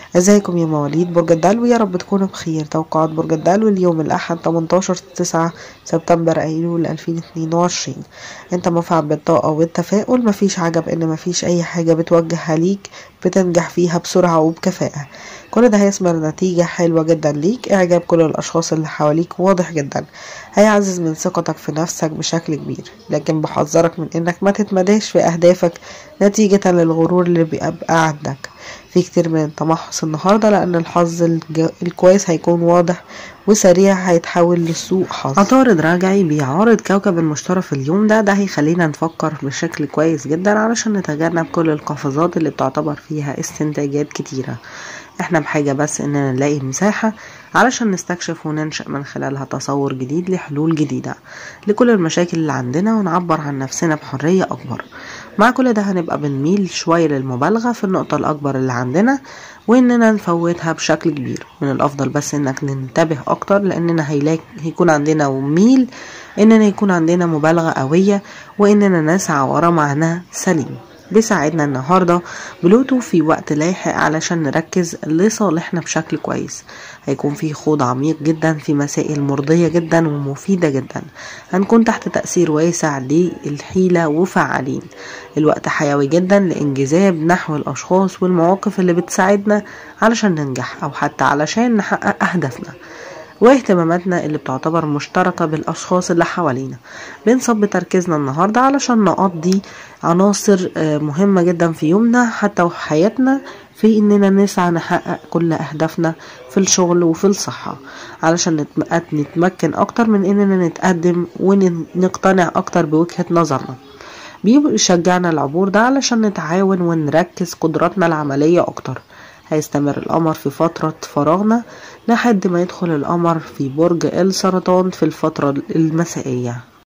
ازيكم يا مواليد برج الدلو يا رب تكونوا بخير توقعات برج الدلو اليوم الأحد 18 9 سبتمبر أيلول 2022 انت مفعم بالطاقة والتفاؤل مفيش عجب ان مفيش أي حاجة بتوجهها ليك بتنجح فيها بسرعة وبكفاءة كل ده هيثمر نتيجة حلوة جدا ليك اعجاب كل الأشخاص اللي حواليك واضح جدا هيعزز من ثقتك في نفسك بشكل كبير لكن بحذرك من انك ما تتمداش في أهدافك نتيجة للغرور اللي بيبقى عندك في كتير من التمحص النهاردة لأن الحظ الج- الكويس هيكون واضح وسريع هيتحول لسوء حظ عطارد راجعي بيعارض كوكب المشتري في اليوم ده ده هيخلينا نفكر بشكل كويس جدا علشان نتجنب كل القفزات اللي بتعتبر فيها استنتاجات كتيرة احنا بحاجة بس اننا نلاقي مساحة علشان نستكشف وننشأ من خلالها تصور جديد لحلول جديدة لكل المشاكل اللي عندنا ونعبر عن نفسنا بحرية أكبر مع كل ده هنبقى بنميل شوية للمبالغة في النقطة الأكبر اللي عندنا وإننا نفوتها بشكل كبير من الأفضل بس إنك ننتبه أكتر لأننا هيلاقي هيكون عندنا ميل إننا يكون عندنا مبالغة قوية وإننا نسعى ورا معنى سليم بيساعدنا النهاردة بلوتو في وقت لاحق علشان نركز لصالحنا بشكل كويس هيكون في خوض عميق جدا في مسائل مرضية جدا ومفيدة جدا هنكون تحت تأثير واسع للحيلة وفعالين الوقت حيوي جدا لانجذاب نحو الأشخاص والمواقف اللي بتساعدنا علشان ننجح أو حتى علشان نحقق أهدافنا واهتماماتنا اللي بتعتبر مشتركة بالأشخاص اللي حوالينا بنصب تركيزنا النهاردة علشان نقضي عناصر آه، مهمة جدا في يومنا حتى وفي حياتنا في إننا نسعى نحقق كل أهدافنا في الشغل وفي الصحة علشان نتم- نتمكن أكتر من إننا نتقدم ونقتنع أكتر بوجهة نظرنا بيشجعنا العبور ده علشان نتعاون ونركز قدراتنا العملية أكتر هيستمر القمر في فترة فراغنا لحد ما يدخل القمر في برج السرطان في الفترة المسائية